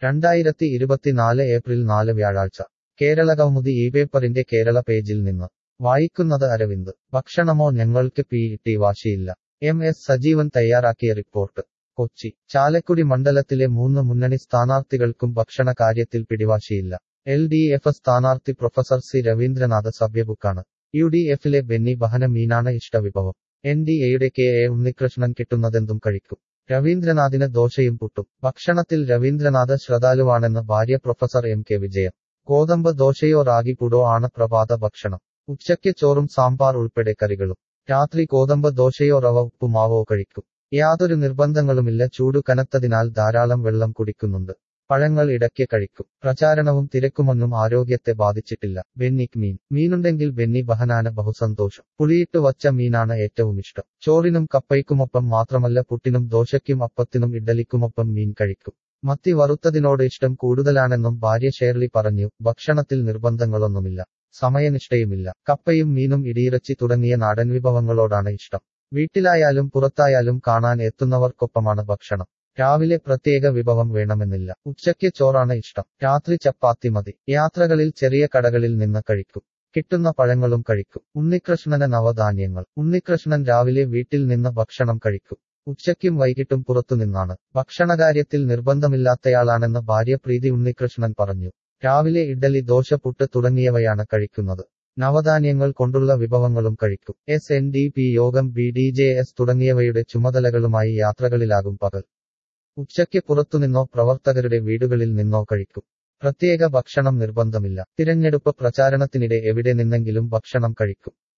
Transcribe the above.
രണ്ടായിരത്തി ഇരുപത്തിനാല് ഏപ്രിൽ നാല് വ്യാഴാഴ്ച കേരളകൗമുദി ഈ പേപ്പറിന്റെ കേരള പേജിൽ നിന്ന് വായിക്കുന്നത് അരവിന്ദ് ഭക്ഷണമോ ഞങ്ങൾക്ക് പി ടി വാശിയില്ല എം എസ് സജീവൻ തയ്യാറാക്കിയ റിപ്പോർട്ട് കൊച്ചി ചാലക്കുടി മണ്ഡലത്തിലെ മൂന്ന് മുന്നണി സ്ഥാനാർത്ഥികൾക്കും ഭക്ഷണ കാര്യത്തിൽ പിടിവാശിയില്ല എൽ ഡി എഫ് സ്ഥാനാർത്ഥി പ്രൊഫസർ സി രവീന്ദ്രനാഥ് സഭ്യബുക്കാണ് യു ഡി എഫിലെ ബെന്നി ബഹന മീനാണ് ഇഷ്ടവിഭവം എൻ ഡി എയുടെ കെ എ ഉണ്ണികൃഷ്ണൻ കിട്ടുന്നതെന്തും കഴിക്കും രവീന്ദ്രനാഥിന് ദോശയും പുട്ടും ഭക്ഷണത്തിൽ രവീന്ദ്രനാഥ് ശ്രദ്ധാലുവാണെന്ന് ഭാര്യ പ്രൊഫസർ എം കെ വിജയം ഗോതമ്പ് ദോശയോ റാഗി പുടോ ആണ് പ്രഭാത ഭക്ഷണം ഉച്ചയ്ക്ക് ചോറും സാമ്പാർ ഉൾപ്പെടെ കറികളും രാത്രി ഗോതമ്പ് ദോശയോ റവ ഉപ്പുമാവോ കഴിക്കും യാതൊരു നിർബന്ധങ്ങളുമില്ല ചൂടു കനത്തതിനാൽ ധാരാളം വെള്ളം കുടിക്കുന്നുണ്ട് പഴങ്ങൾ ഇടയ്ക്ക് കഴിക്കും പ്രചാരണവും തിരക്കുമൊന്നും ആരോഗ്യത്തെ ബാധിച്ചിട്ടില്ല ബെന്നിക്ക് മീൻ മീനുണ്ടെങ്കിൽ ബെന്നി ബഹനാന ബഹുസന്തോഷം പുളിയിട്ട് വച്ച മീനാണ് ഏറ്റവും ഇഷ്ടം ചോറിനും കപ്പയ്ക്കുമൊപ്പം മാത്രമല്ല പുട്ടിനും ദോശയ്ക്കും അപ്പത്തിനും ഇഡലിക്കുമൊപ്പം മീൻ കഴിക്കും മത്തി വറുത്തതിനോട് ഇഷ്ടം കൂടുതലാണെന്നും ഭാര്യ ഷേർലി പറഞ്ഞു ഭക്ഷണത്തിൽ നിർബന്ധങ്ങളൊന്നുമില്ല സമയനിഷ്ഠയുമില്ല കപ്പയും മീനും ഇടിയിറച്ചി തുടങ്ങിയ നാടൻ വിഭവങ്ങളോടാണ് ഇഷ്ടം വീട്ടിലായാലും പുറത്തായാലും കാണാൻ എത്തുന്നവർക്കൊപ്പമാണ് ഭക്ഷണം രാവിലെ പ്രത്യേക വിഭവം വേണമെന്നില്ല ഉച്ചയ്ക്ക് ചോറാണ് ഇഷ്ടം രാത്രി ചപ്പാത്തി മതി യാത്രകളിൽ ചെറിയ കടകളിൽ നിന്ന് കഴിക്കും കിട്ടുന്ന പഴങ്ങളും കഴിക്കും ഉണ്ണികൃഷ്ണന് നവധാന്യങ്ങൾ ഉണ്ണികൃഷ്ണൻ രാവിലെ വീട്ടിൽ നിന്ന് ഭക്ഷണം കഴിക്കും ഉച്ചയ്ക്കും വൈകിട്ടും പുറത്തുനിന്നാണ് ഭക്ഷണകാര്യത്തിൽ നിർബന്ധമില്ലാത്തയാളാണെന്ന് ഭാര്യ പ്രീതി ഉണ്ണികൃഷ്ണൻ പറഞ്ഞു രാവിലെ ഇഡ്ഡലി ദോശ പുട്ട് തുടങ്ങിയവയാണ് കഴിക്കുന്നത് നവധാന്യങ്ങൾ കൊണ്ടുള്ള വിഭവങ്ങളും കഴിക്കും എസ് എൻ ഡി പി യോഗം ബി ഡി ജെ എസ് തുടങ്ങിയവയുടെ ചുമതലകളുമായി യാത്രകളിലാകും പകൽ ഉച്ചയ്ക്ക് പുറത്തുനിന്നോ പ്രവർത്തകരുടെ വീടുകളിൽ നിന്നോ കഴിക്കും പ്രത്യേക ഭക്ഷണം നിർബന്ധമില്ല തിരഞ്ഞെടുപ്പ് പ്രചാരണത്തിനിടെ എവിടെ നിന്നെങ്കിലും ഭക്ഷണം കഴിക്കും